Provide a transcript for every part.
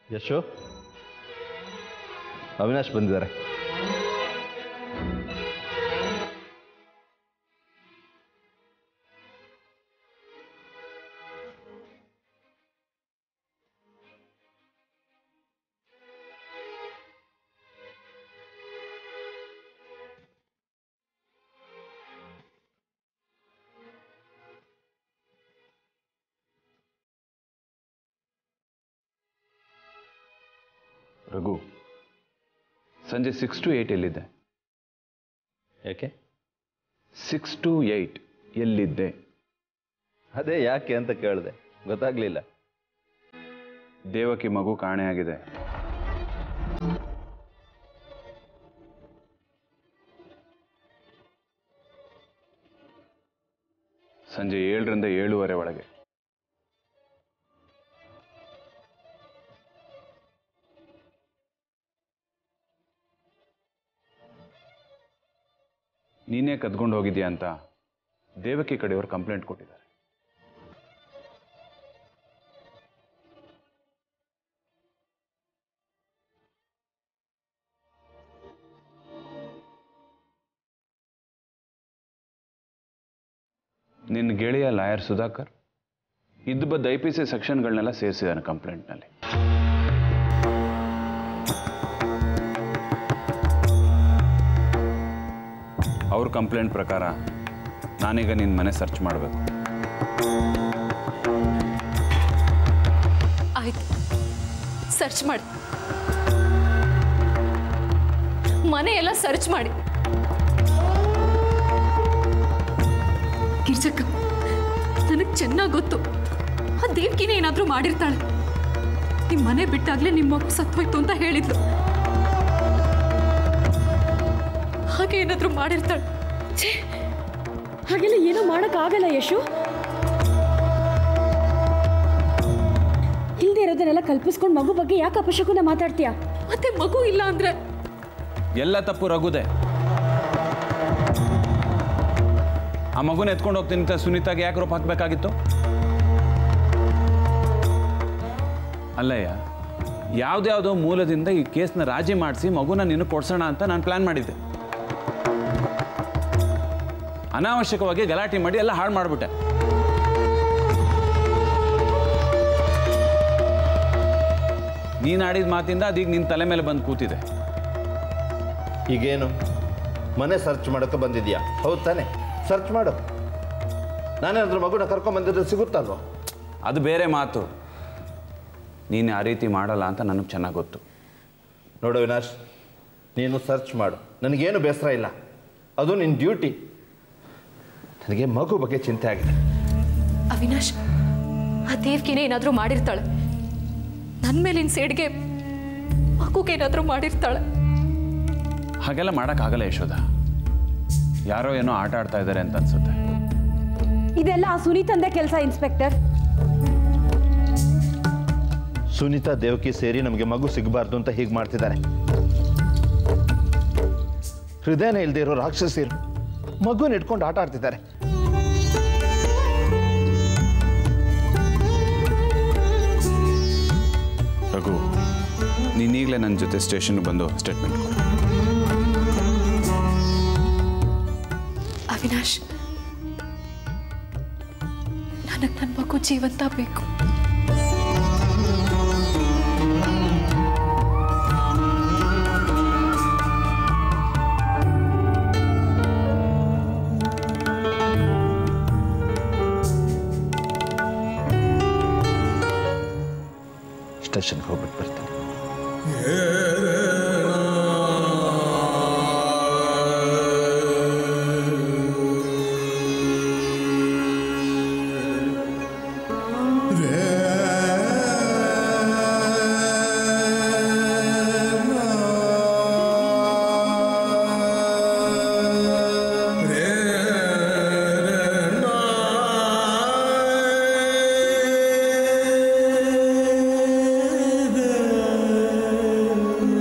ಯಶು ಅವಿನಾಶ್ ಬಂದಿದ್ದಾರೆ ರಘು ಸಂಜೆ six to eight ಎಲ್ಲಿದ್ದೆ ಯಾಕೆ ಸಿಕ್ಸ್ ಟು ಏಯ್ಟ್ ಎಲ್ಲಿದ್ದೆ ಅದೇ ಯಾಕೆ ಅಂತ ಕೇಳಿದೆ ಗೊತ್ತಾಗ್ಲಿಲ್ಲ ದೇವಕಿ ಮಗು ಕಾಣೆಯಾಗಿದೆ ಸಂಜೆ ಏಳರಿಂದ ಏಳುವರೆ ಒಳಗೆ ನೀನೇ ಕದ್ಕೊಂಡು ಹೋಗಿದ್ಯಾ ಅಂತ ದೇವಕಿ ಕಡೆಯವರು ಕಂಪ್ಲೇಂಟ್ ಕೊಟ್ಟಿದ್ದಾರೆ ನಿನ್ನ ಗೆಳೆಯ ಲಾಯರ್ ಸುಧಾಕರ್ ಇದ್ದು ಬದ್ದ ಐ ಪಿ ಸಿ ಸೆಕ್ಷನ್ಗಳನ್ನೆಲ್ಲ ಸೇರಿಸಿದ್ದಾನೆ ಕಂಪ್ಲೇಂಟ್ನಲ್ಲಿ ಅವ್ರ ಕಂಪ್ಲೇಂಟ್ ಪ್ರಕಾರ ನಾನೀಗ ನಿನ್ನ ಮನೆ ಸರ್ಚ್ ಮಾಡಬೇಕು ಆಯ್ತು ಸರ್ಚ್ ಮಾಡಿ ಮನೆ ಎಲ್ಲ ಸರ್ಚ್ ಮಾಡಿ ಗಿರ್ಜಕ್ಕ ನನಗೆ ಚೆನ್ನಾಗಿ ಗೊತ್ತು ಆ ದೇವ್ಕಿನೇ ಏನಾದರೂ ಮಾಡಿರ್ತಾಳೆ ನಿಮ್ಮ ಮನೆ ಬಿಟ್ಟಾಗ್ಲೇ ನಿಮ್ಮ ಮಗು ಸತ್ತೋಯ್ತು ಅಂತ ಹೇಳಿದ್ಲು ಹಾಗೆ ಏನಾದರೂ ಮಾಡಿರ್ತಾಳೆ ಛೇ ಹಾಗೆಲ್ಲ ಏನೂ ಮಾಡೋಕ್ಕಾಗಲ್ಲ ಯಶು ಇಲ್ದೇ ಇರೋದನ್ನೆಲ್ಲ ಕಲ್ಪಿಸ್ಕೊಂಡು ಮಗು ಬಗ್ಗೆ ಯಾಕೆ ಅಪಶಕುನ ಮಾತಾಡ್ತೀಯಾ ಮತ್ತೆ ಮಗು ಇಲ್ಲ ಅಂದ್ರೆ ಎಲ್ಲ ತಪ್ಪು ರಘುದೆ ಆ ಮಗುನ ಎತ್ಕೊಂಡು ಹೋಗ್ತೀನಿ ಅಂತ ಸುನೀತಾಗೆ ಯಾಕೆ ರೂಪ ಹಾಕಬೇಕಾಗಿತ್ತು ಅಲ್ಲಯ್ಯ ಯಾವುದ್ಯಾವುದೋ ಮೂಲದಿಂದ ಈ ಕೇಸ್ನ ರಾಜಿ ಮಾಡಿಸಿ ಮಗುನ ನೀನು ಕೊಡ್ಸೋಣ ಅಂತ ನಾನು ಪ್ಲಾನ್ ಮಾಡಿದ್ದೆ ಅನಾವಶ್ಯಕವಾಗಿ ಗಲಾಟೆ ಮಾಡಿ ಎಲ್ಲ ಹಾಳು ಮಾಡಿಬಿಟ್ಟೆ ನೀನು ಆಡಿದ ಮಾತಿಂದ ಅದೀಗ ನಿನ್ನ ತಲೆ ಮೇಲೆ ಬಂದು ಕೂತಿದೆ ಈಗೇನು ಮನೆ ಸರ್ಚ್ ಮಾಡೋಕ್ಕೆ ಬಂದಿದ್ಯಾ ಹೌದು ತಾನೆ ಸರ್ಚ್ ಮಾಡು ನಾನೇನಾದ್ರೂ ಮಗುನ ಕರ್ಕೊಂಬಂದಿದ್ರೆ ಸಿಗುತ್ತಲ್ವ ಅದು ಬೇರೆ ಮಾತು ನೀನು ಆ ರೀತಿ ಮಾಡಲ್ಲ ಅಂತ ನನಗೆ ಚೆನ್ನಾಗಿ ಗೊತ್ತು ನೋಡು ವಿನಾಶ್ ನೀನು ಸರ್ಚ್ ಮಾಡು ನನಗೇನು ಬೇಸರ ಇಲ್ಲ ಅದು ನಿನ್ನ ಡ್ಯೂಟಿ ನನಗೆ ಮಗು ಬಗ್ಗೆ ಚಿಂತೆ ಆಗಿದೆ ಅವಿನಾಶ್ ಆ ದೇವ್ಕಿನೇ ಏನಾದರೂ ಮಾಡಿರ್ತಾಳೆ ನನ್ನ ಮೇಲಿನ ಸೇಡ್ಗೆ ಮಗುಗೇನಾದರೂ ಮಾಡಿರ್ತಾಳೆ ಹಾಗೆಲ್ಲ ಮಾಡೋಕ್ಕಾಗಲ್ಲ ಯಶೋಧ ಯಾರೋ ಏನೋ ಆಟ ಆಡ್ತಾ ಇದ್ದಾರೆ ಅಂತ ಅನ್ಸುತ್ತೆ ಇದೆಲ್ಲ ಆ ಸುನೀತಂದೇ ಕೆಲಸ ಇನ್ಸ್ಪೆಕ್ಟರ್ ಸುನೀತಾ ದೇವಕಿ ಸೇರಿ ನಮಗೆ ಮಗು ಸಿಗಬಾರ್ದು ಅಂತ ಹೀಗೆ ಮಾಡ್ತಿದ್ದಾರೆ ಹೃದಯನೇ ಇಲ್ಲದೆ ಇರೋ ರಾಕ್ಷಸಿರು ಮಗುನ ಇಟ್ಕೊಂಡು ಆಟ ಆಡ್ತಿದ್ದಾರೆ ರಘು ನೀನೀಗಲೇ ನನ್ನ ಜೊತೆ ಸ್ಟೇಷನ್ಗೆ ಬಂದು ಸ್ಟೇಟ್ಮೆಂಟ್ ಕೊಡು ಅವಿನಾಶ್ ನನಗೆ ನನ್ನ ಮಗು ಜೀವಂತ ಬೇಕು ಸ್ಟೇಷನ್ಗೆ ಹೋಗ್ಬಿಟ್ಟು ಬರ್ತೀನಿ रे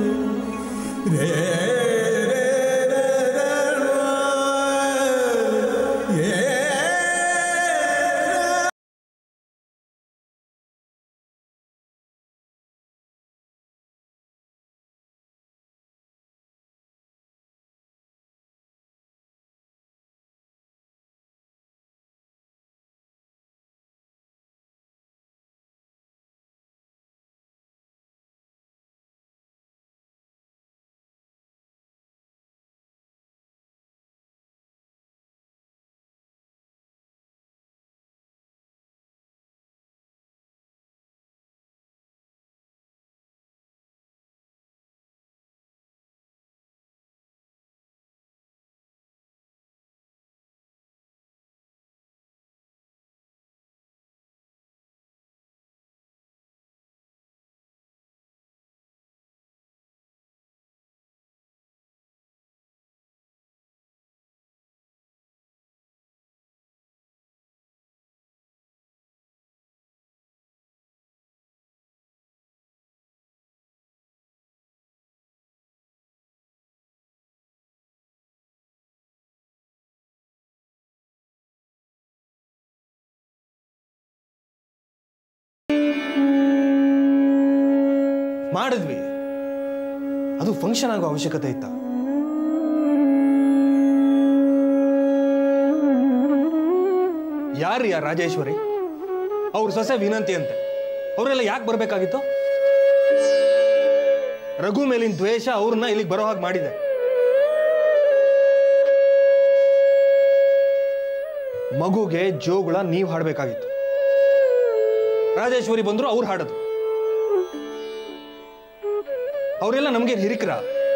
ಮಾಡಿದ್ವಿ ಅದು ಫಂಕ್ಷನ್ ಆಗೋ ಅವಶ್ಯಕತೆ ಇತ್ತ ಯಾರು ಯಾ ರಾಜೇಶ್ವರಿ ಅವ್ರ ಸೊಸೆ ವಿನಂತಿ ಅಂತೆ ಅವರೆಲ್ಲ ಯಾಕೆ ಬರಬೇಕಾಗಿತ್ತು ರಘು ಮೇಲಿನ ದ್ವೇಷ ಅವ್ರನ್ನ ಇಲ್ಲಿಗೆ ಬರೋ ಹಾಗೆ ಮಾಡಿದೆ ಮಗುಗೆ ಜೋಗುಳ ನೀವು ಹಾಡಬೇಕಾಗಿತ್ತು ರಾಜೇಶ್ವರಿ ಬಂದ್ರು ಅವ್ರು ಹಾಡೋದು ಅವರೆಲ್ಲ ನಮಗೆ ಹಿರಿಕರ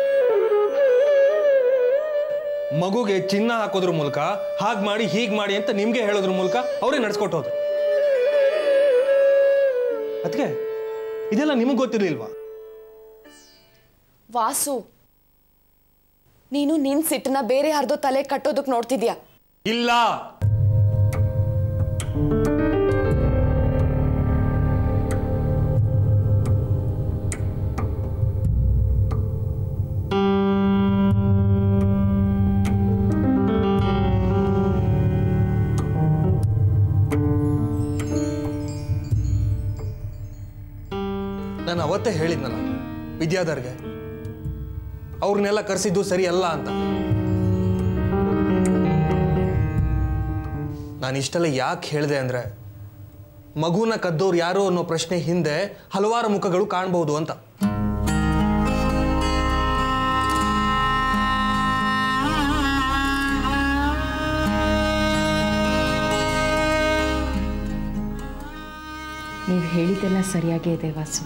ಮಗುಗೆ ಚಿನ್ನ ಹಾಕೋದ್ರ ಮೂಲಕ ಹಾಗೆ ಮಾಡಿ ಹೀಗೆ ಮಾಡಿ ಅಂತ ನಿಮ್ಗೆ ಹೇಳೋದ್ರ ಮೂಲಕ ಅವರೇ ನಡ್ಸ್ಕೊಟ್ಟು ಹೋದ್ರು ಅದಕ್ಕೆ ಇದೆಲ್ಲ ನಿಮಗೆ ಗೊತ್ತಿರ್ಲಿಲ್ವಾ ವಾಸು ನೀನು ನಿನ್ ಸಿಟ್ಟನ್ನ ಬೇರೆ ಯಾರ್ದೋ ತಲೆ ಕಟ್ಟೋದಕ್ ನೋಡ್ತಿದ್ಯಾ ಇಲ್ಲ ನಾನು ಅವತ್ತೇ ಹೇಳಿದ್ನಲ್ಲ ವಿದ್ಯಾಧರ್ಗೆ ಅವ್ರನ್ನೆಲ್ಲ ಕರೆಸಿದ್ದು ಸರಿ ಅಲ್ಲ ಅಂತ ನಾನು ಇಷ್ಟೆಲ್ಲ ಯಾಕೆ ಹೇಳಿದೆ ಅಂದ್ರೆ ಮಗುನ ಕದ್ದೋರು ಯಾರು ಅನ್ನೋ ಪ್ರಶ್ನೆ ಹಿಂದೆ ಹಲವಾರು ಮುಖಗಳು ಕಾಣಬಹುದು ಅಂತ ನೀವು ಹೇಳಿದ್ದೆಲ್ಲ ಸರಿಯಾಗೇ ಇದೆ ವಾಸು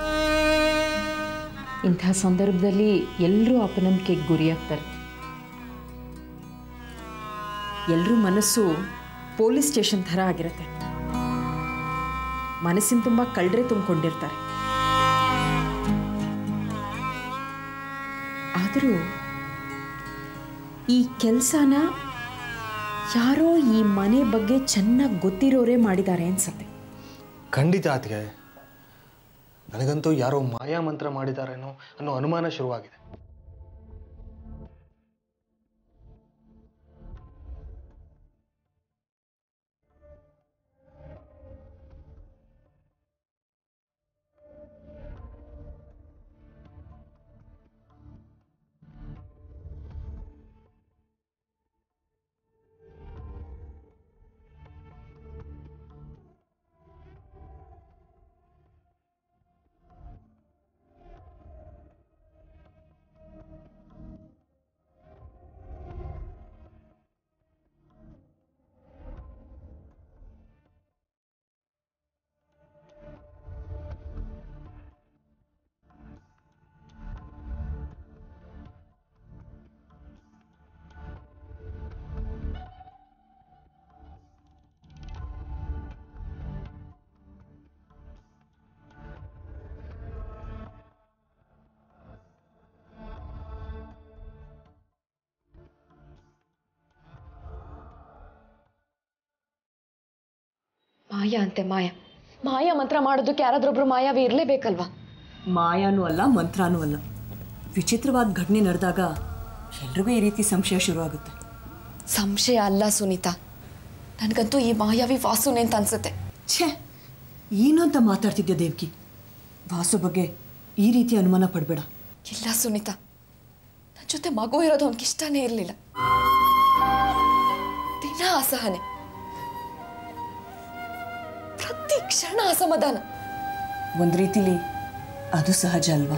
ಇಂಥ ಸಂದರ್ಭದಲ್ಲಿ ಎಲ್ಲರೂ ಅಪನಂಬಿಕೆಗೆ ಗುರಿಯಾಗ್ತಾರೆ ಎಲ್ಲರೂ ಮನಸ್ಸು ಪೊಲೀಸ್ ಸ್ಟೇಷನ್ ಥರ ಆಗಿರುತ್ತೆ ಮನಸ್ಸಿನ ತುಂಬ ಕಳ್ಳರೆ ತುಂಬಿಕೊಂಡಿರ್ತಾರೆ ಆದರೂ ಈ ಕೆಲಸನ ಯಾರೋ ಈ ಮನೆ ಬಗ್ಗೆ ಚೆನ್ನಾಗಿ ಗೊತ್ತಿರೋರೇ ಮಾಡಿದ್ದಾರೆ ಅನ್ಸತ್ತೆ ಖಂಡಿತ ಆತ್ಗೆ ನನಗಂತೂ ಯಾರೋ ಮಾಯಾ ಮಂತ್ರ ಮಾಡಿದಾರೇನೋ ಅನ್ನೋ ಅನುಮಾನ ಶುರುವಾಗಿದೆ ಮಾಯಾ ಅಂತೆ ಮಾಯಾ ಮಾಯಾ ಮಂತ್ರ ಮಾಡೋದಕ್ಕೆ ಯಾರಾದ್ರೊಬ್ರು ಮಾಯಾವಿ ಇರ್ಲೇಬೇಕಲ್ವಾ ಮಾಯಾನೂ ಅಲ್ಲ ಮಂತ್ರನೂ ಅಲ್ಲ ವಿಚಿತ್ರವಾದ ಘಟನೆ ನಡೆದಾಗ ಎಲ್ರಿಗೂ ಈ ರೀತಿ ಸಂಶಯ ಶುರುವಾಗುತ್ತೆ ಸಂಶಯ ಅಲ್ಲ ಸುನೀತಾ ನನಗಂತೂ ಈ ಮಾಯಾವಿ ವಾಸುನೆ ಅಂತ ಅನ್ಸುತ್ತೆ ಛೇ ಏನು ಅಂತ ಮಾತಾಡ್ತಿದ್ಯಾ ದೇವ್ಕಿ ವಾಸು ಬಗ್ಗೆ ಈ ರೀತಿ ಅನುಮಾನ ಪಡಬೇಡ ಇಲ್ಲ ಸುನೀತಾ ನನ್ನ ಜೊತೆ ಮಗು ಇರೋದು ಅವನಿಗೆ ಇಷ್ಟನೇ ಇರಲಿಲ್ಲ ದಿನ ಅಸಹನೆ ಪ್ರತಿ ಕ್ಷಣ ಅಸಮಾಧಾನ ಒಂದು ರೀತಿಲಿ ಅದು ಸಹಜ ಅಲ್ವಾ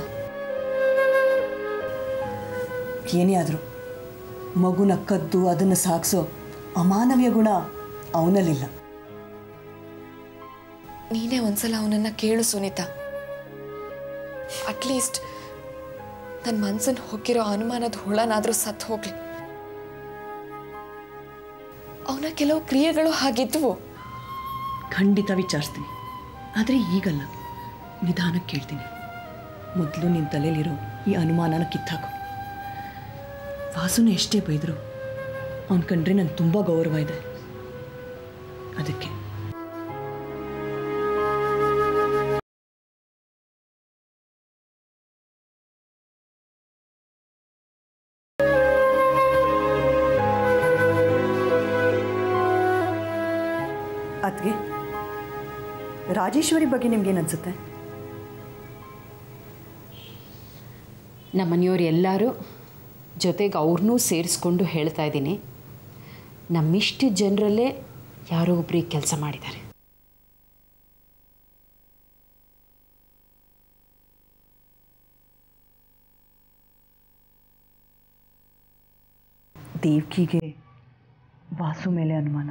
ಏನೇ ಆದರೂ ಮಗುನ ಕದ್ದು ಅದನ್ನು ಸಾಗಿಸೋ ಅಮಾನವೀಯ ಗುಣ ಅವನಲ್ಲಿಲ್ಲ ನೀನೇ ಒಂದ್ಸಲ ಅವನನ್ನ ಕೇಳು ಸುನೀತಾ ಅಟ್ಲೀಸ್ಟ್ ನನ್ನ ಮನ್ಸನ್ ಹೊಕ್ಕಿರೋ ಅನುಮಾನದ ಹುಳನಾದ್ರೂ ಸತ್ತು ಹೋಗ್ಲಿ ಅವನ ಕೆಲವು ಕ್ರಿಯೆಗಳು ಹಾಗಿದ್ವು ಖಂಡಿತ ವಿಚಾರಿಸ್ತೀನಿ ಆದರೆ ಈಗಲ್ಲ ನಿಧಾನಕ್ಕೆ ಕೇಳ್ತೀನಿ ಮೊದಲು ನಿನ್ನ ತಲೆಯಲ್ಲಿರೋ ಈ ಅನುಮಾನನ ಕಿತ್ತಾಕು ವಾಸುನ ಎಷ್ಟೇ ಬೈದರು ಅವನ ಕಂಡ್ರೆ ನಂಗೆ ತುಂಬ ಗೌರವ ಇದೆ ಅದಕ್ಕೆ ಅದ್ಗೆ ರಾಜೇಶ್ವರಿ ಬಗ್ಗೆ ನಿಮ್ಗೇನು ಅನ್ಸುತ್ತೆ ನಮ್ಮ ಮನೆಯವ್ರು ಎಲ್ಲರೂ ಜೊತೆಗೆ ಅವ್ರನ್ನೂ ಸೇರಿಸ್ಕೊಂಡು ಹೇಳ್ತಾ ಇದ್ದೀನಿ ನಮ್ಮಿಷ್ಟು ಜನರಲ್ಲೇ ಯಾರೋ ಒಬ್ರಿಗೆ ಕೆಲಸ ಮಾಡಿದ್ದಾರೆ ದೇವ್ಕಿಗೆ ವಾಸು ಮೇಲೆ ಅನುಮಾನ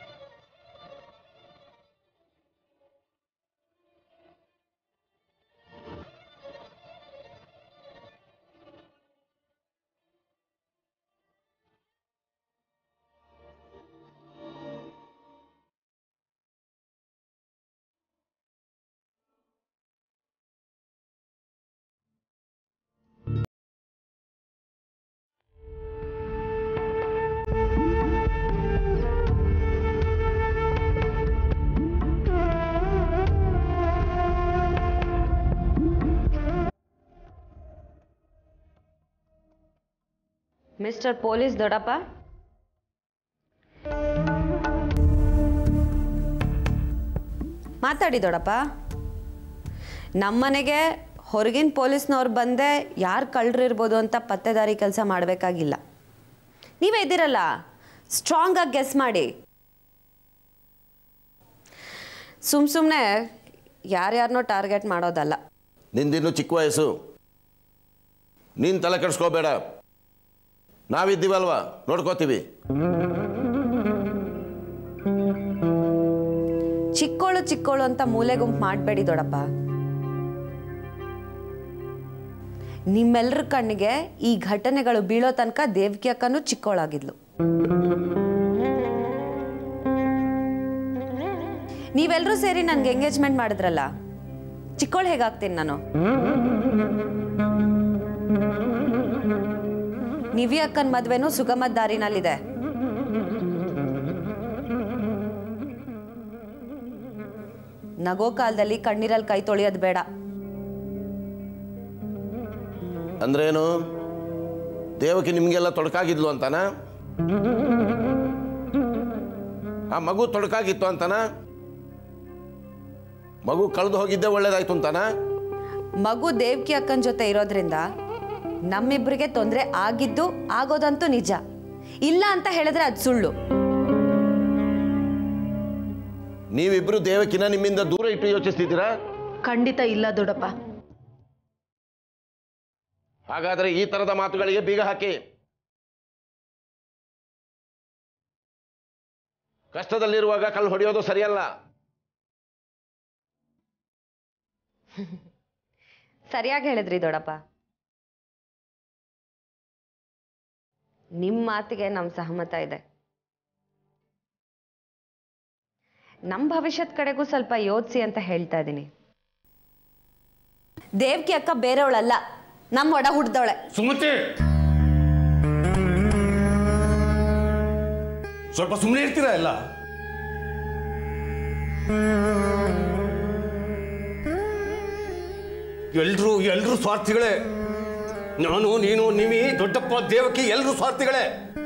ಮಿಸ್ಟರ್ ಪೊಲೀಸ್ ದೊಡ್ಡಪ್ಪ ಮಾತಾಡಿ ದೊಡ್ಡಪ್ಪ ನಮ್ಮನೆಗೆ ಹೊರಗಿನ ಪೊಲೀಸ್ನವ್ರು ಬಂದೆ ಯಾರು ಕಳ್ಳರಿರ್ಬೋದು ಅಂತ ಪತ್ತೆದಾರಿ ಕೆಲಸ ಮಾಡಬೇಕಾಗಿಲ್ಲ ನೀವೇ ಇದ್ದೀರಲ್ಲ ಸ್ಟ್ರಾಂಗಾಗಿ ಗೆಸ್ ಮಾಡಿ ಸುಮ್ಮ ಸುಮ್ಮನೆ ಯಾರ್ಯಾರನ್ನೋ ಟಾರ್ಗೆಟ್ ಮಾಡೋದಲ್ಲ ನಿಂದಿನ್ನು ಚಿಕ್ಕ ವಯಸ್ಸು ನೀನು ತಲೆ ಕೆಡಿಸ್ಕೋಬೇಡ ನಾವಿದ್ದೀವಲ್ವಾ ನೋಡ್ಕೋತೀವಿ ಚಿಕ್ಕೋಳು ಚಿಕ್ಕೋಳು ಅಂತ ಮೂಲೆ ಗುಂಪು ಮಾಡಬೇಡಿ ದೊಡ್ಡಪ್ಪ ನಿಮ್ಮೆಲ್ಲರ ಕಣ್ಣಿಗೆ ಈ ಘಟನೆಗಳು ಬೀಳೋ ತನಕ ದೇವಕಿ ಅಕ್ಕನೂ ಚಿಕ್ಕೋಳಾಗಿದ್ಲು ನೀವೆಲ್ಲರೂ ಸೇರಿ ನನ್ಗೆ ಎಂಗೇಜ್ಮೆಂಟ್ ಮಾಡಿದ್ರಲ್ಲ ಚಿಕ್ಕೋಳು ಹೇಗಾಗ್ತೀನಿ ನಾನು ನಿವಿ ಅಕ್ಕನ ಮದ್ವೆನೂ ಸುಗಮದ ದಾರಿನಲ್ಲಿದೆ ನಗೋ ಕಾಲದಲ್ಲಿ ಕಣ್ಣೀರಲ್ಲಿ ಕೈ ತೊಳೆಯೋದು ಬೇಡ ಅಂದ್ರೇನು ದೇವಕ್ಕೆ ನಿಮಗೆಲ್ಲ ತೊಡಕಾಗಿದ್ಲು ಅಂತಾನ ಆ ಮಗು ತೊಡಕಾಗಿತ್ತು ಅಂತಾನ ಮಗು ಕಳೆದು ಹೋಗಿದ್ದೆ ಒಳ್ಳೇದಾಯ್ತು ಅಂತಾನ ಮಗು ದೇವ್ಕಿ ಅಕ್ಕನ ಜೊತೆ ಇರೋದ್ರಿಂದ ನಮ್ಮಿಬ್ರಿಗೆ ತೊಂದರೆ ಆಗಿದ್ದು ಆಗೋದಂತೂ ನಿಜ ಇಲ್ಲ ಅಂತ ಹೇಳಿದ್ರೆ ಅದು ಸುಳ್ಳು ನೀವಿಬ್ರು ದೇವಕಿನ ನಿಮ್ಮಿಂದ ದೂರ ಇಟ್ಟು ಯೋಚಿಸ್ತಿದ್ದೀರಾ ಖಂಡಿತ ಇಲ್ಲ ದೊಡ್ಡಪ್ಪ ಹಾಗಾದ್ರೆ ಈ ತರದ ಮಾತುಗಳಿಗೆ ಬೀಗ ಹಾಕಿ ಕಷ್ಟದಲ್ಲಿರುವಾಗ ಕಲ್ಲು ಹೊಡೆಯೋದು ಸರಿಯಲ್ಲ ಸರಿಯಾಗಿ ಹೇಳಿದ್ರಿ ದೊಡ್ಡಪ್ಪ ನಿಮ್ಮ ಮಾತಿಗೆ ನಮ್ಮ ಸಹಮತ ಇದೆ ನಮ್ಮ ಭವಿಷ್ಯದ ಕಡೆಗೂ ಸ್ವಲ್ಪ ಯೋಚಿಸಿ ಅಂತ ಹೇಳ್ತಾ ಇದ್ದೀನಿ ದೇವ್ಕಿ ಅಕ್ಕ ಬೇರೆಯವಳಲ್ಲ ನಮ್ಮ ಒಡ ಹುಡ್ದವಳೆ ಸುಮತಿ ಸ್ವಲ್ಪ ಸುಮ್ಮನೆ ಇರ್ತೀರಾ ಎಲ್ಲ ಎಲ್ರು ಎಲ್ರು ಸ್ವಾರ್ಥಿಗಳೇ ನಾನು ನೀನು ನಿಮಿ ದೊಡ್ಡಪ್ಪ ದೇವಕಿ ಎಲ್ರು ಸ್ವಾರ್ಥಿಗಳೇ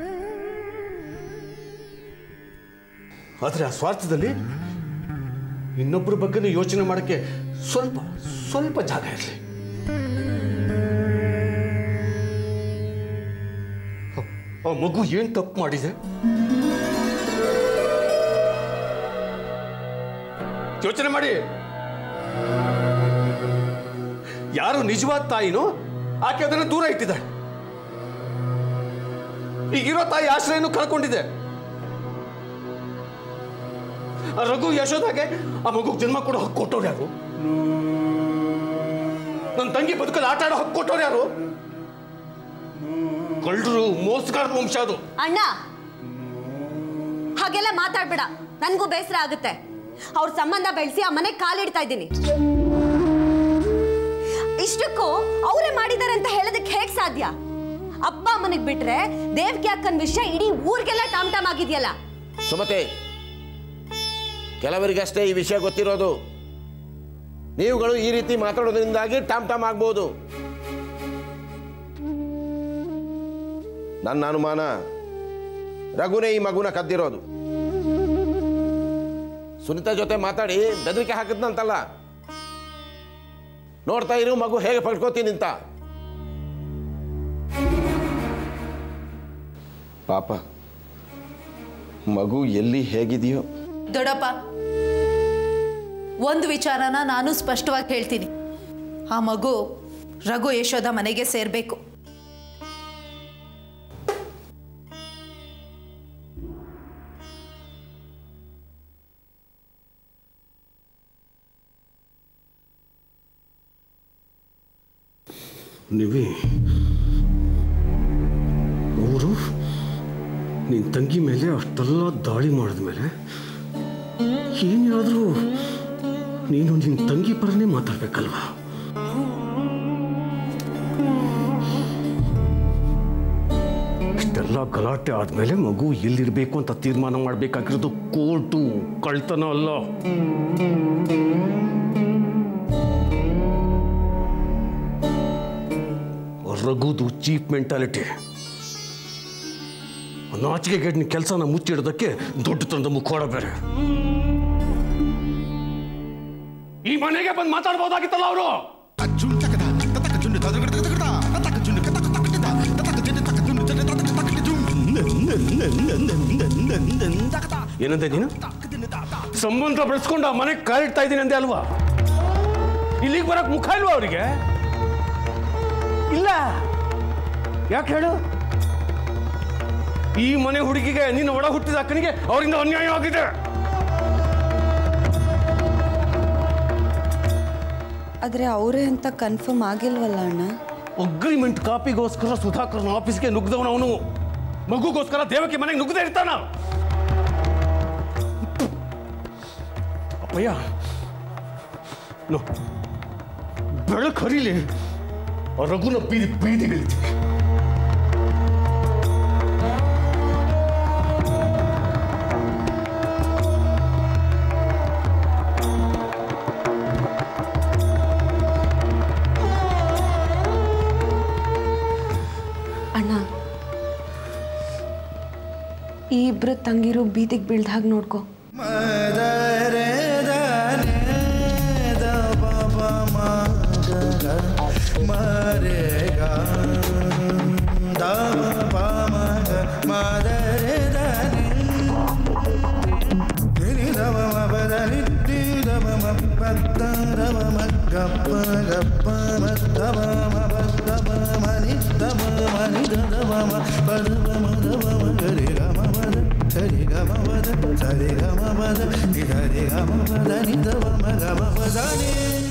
ಆದ್ರೆ ಆ ಸ್ವಾರ್ಥದಲ್ಲಿ ಇನ್ನೊಬ್ಬರ ಬಗ್ಗೆನೂ ಯೋಚನೆ ಮಾಡಕ್ಕೆ ಸ್ವಲ್ಪ ಸ್ವಲ್ಪ ಜಾಗ ಇರಲಿ ಆ ಮಗು ಏನ್ ತಪ್ಪು ಮಾಡಿದೆ ಯೋಚನೆ ಮಾಡಿ ಯಾರು ನಿಜವಾದ ತಾಯಿನೋ ಆಕೆ ಅದನ್ನ ದೂರ ಇಟ್ಟಿದ್ದಾಳೆ ಈಗಿರೋ ತಾಯಿ ಆಶ್ರಯನೂ ಕಳ್ಕೊಂಡಿದೆ ಆ ರಘು ಯಶೋದಾಗೆ ಆ ಮಗು ಜನ್ಮ ಕೊಡೋ ಹಕ್ಕು ಕೊಟ್ಟವ್ರು ಯಾರು ನನ್ನ ತಂಗಿ ಬದುಕಲ್ಲಿ ಆಟ ಆಡೋ ಹಕ್ಕು ಕೊಟ್ಟವ್ರು ಯಾರು ಕಳ್ಳರು ಮೋಸಗಾರ ವಂಶ ಅದು ಅಣ್ಣ ಹಾಗೆಲ್ಲ ಮಾತಾಡ್ಬೇಡ ನನಗೂ ಬೇಸರ ಆಗುತ್ತೆ ಅವ್ರ ಸಂಬಂಧ ಬೆಳೆಸಿ ಆ ಮನೆಗೆ ಕಾಲಿಡ್ತಾ ಇದ್ದೀನಿ ಇಷ್ಟಕ್ಕೂ ಅವರೇ ಮಾಡಿದ್ದಾರೆ ಅಂತ ಹೇಳೋದಕ್ಕೆ ಹೇಗ್ ಸಾಧ್ಯ ಅಪ್ಪ ಅಮ್ಮನಿಗೆ ಬಿಟ್ರೆ ದೇವ್ಕಿ ಅಕ್ಕನ ವಿಷಯ ಇಡೀ ಊರಿಗೆಲ್ಲ ಟಾಮ್ ಟಾಮ್ ಆಗಿದೆಯಲ್ಲ ಸುಮತೆ ಕೆಲವರಿಗಷ್ಟೇ ಈ ವಿಷಯ ಗೊತ್ತಿರೋದು ನೀವುಗಳು ಈ ರೀತಿ ಮಾತಾಡೋದ್ರಿಂದಾಗಿ ಟಾಮ್ ಟಾಮ್ ಆಗ್ಬೋದು ನನ್ನ ಅನುಮಾನ ರಘುನೇ ಈ ಮಗುನ ಕದ್ದಿರೋದು ಸುನಿತಾ ಜೊತೆ ಮಾತಾಡಿ ಬೆದರಿಕೆ ಹಾಕಿದ್ನಂತಲ್ಲ ನೋಡ್ತಾ ಇರು ಮಗು ಹೇಗೆ ಪಡ್ಕೋತೀನಿ ಅಂತ ಪಾಪ ಮಗು ಎಲ್ಲಿ ಹೇಗಿದೆಯೋ ದೊಡ್ಡಪ್ಪ ಒಂದು ವಿಚಾರನ ನಾನು ಸ್ಪಷ್ಟವಾಗಿ ಹೇಳ್ತೀನಿ ಆ ಮಗು ರಘು ಯಶೋಧ ಮನೆಗೆ ಸೇರಬೇಕು ನಿವಿ ಅವರು ನಿನ್ನ ತಂಗಿ ಮೇಲೆ ಅಷ್ಟೆಲ್ಲ ದಾಳಿ ಮಾಡಿದ್ಮೇಲೆ ಏನಾದರೂ ನೀನು ನಿನ್ನ ತಂಗಿ ಪರನೇ ಮಾತಾಡ್ಬೇಕಲ್ವಾ ಇಷ್ಟೆಲ್ಲ ಗಲಾಟೆ ಆದಮೇಲೆ ಮಗು ಎಲ್ಲಿರಬೇಕು ಅಂತ ತೀರ್ಮಾನ ಮಾಡಬೇಕಾಗಿರೋದು ಕೋರ್ಟು ಕಳ್ತನ ಅಲ್ಲ ರಘುದು ಚೀಪ್ ಮೆಂಟಾಲಿಟಿ ನಾಚಿಕೆ ಗೆಡ್ನ ಕೆಲಸನ ಮುಚ್ಚಿಡೋದಕ್ಕೆ ದೊಡ್ಡತನದ ಮುಖೋಡ ಬೇರೆ ಈ ಮನೆಗೆ ಬಂದು ಮಾತಾಡ್ಬೋದಾಗಿತ್ತಲ್ಲ ಅವರು ಏನಂತೆ ನೀನು ಸಂಬಂಧ ಬೆಳೆಸ್ಕೊಂಡು ಆ ಮನೆಗೆ ಕಾಲಿಡ್ತಾ ಇದ್ದೀನಿ ಅಂದೆ ಅಲ್ವಾ ಇಲ್ಲಿಗೆ ಬರಕ್ ಮುಖ ಇಲ್ವಾ ಅವರಿಗೆ ಇಲ್ಲ ಯಾಕೆ ಹೇಳು ಈ ಮನೆ ಹುಡುಗಿಗೆ ನಿನ್ನ ಒಡ ಹುಟ್ಟಿದ ಅಕ್ಕನಿಗೆ ಅವರಿಂದ ಅನ್ಯಾಯವಾಗಿದೆ ಆದರೆ ಅವರೇ ಅಂತ ಕನ್ಫರ್ಮ್ ಆಗಿಲ್ವಲ್ಲ ಅಣ್ಣ ಅಗ್ರಿಮೆಂಟ್ ಕಾಪಿಗೋಸ್ಕರ ಸುಧಾಕರ್ನ ಆಫೀಸ್ಗೆ ನುಗ್ಗದವನು ಅವನು ಮಗುಗೋಸ್ಕರ ದೇವಕಿ ಮನೆಗೆ ನುಗ್ಗದೇ ಇರ್ತಾನ ಅಪ್ಪಯ್ಯ ನೋ ಬೆಳಕು ಹರಿಲಿ ಆ ರಘುನ ಬೀದಿ ಬೀದಿಗಳಿದೆ ಅಣ್ಣ ಈ ಇಬ್ರು ತಂಗಿರು ಬೀದಿಗೆ ಬೀಳ್ದ ಹಾಗೆ ನೋಡ್ಕೊ ಸರಿ ಗಮ ಪದ ಸರಿ ಗಮ ಪದ ಸರಿ ಗಮ ಪದ ನಿದ ಮಗ ಮಪ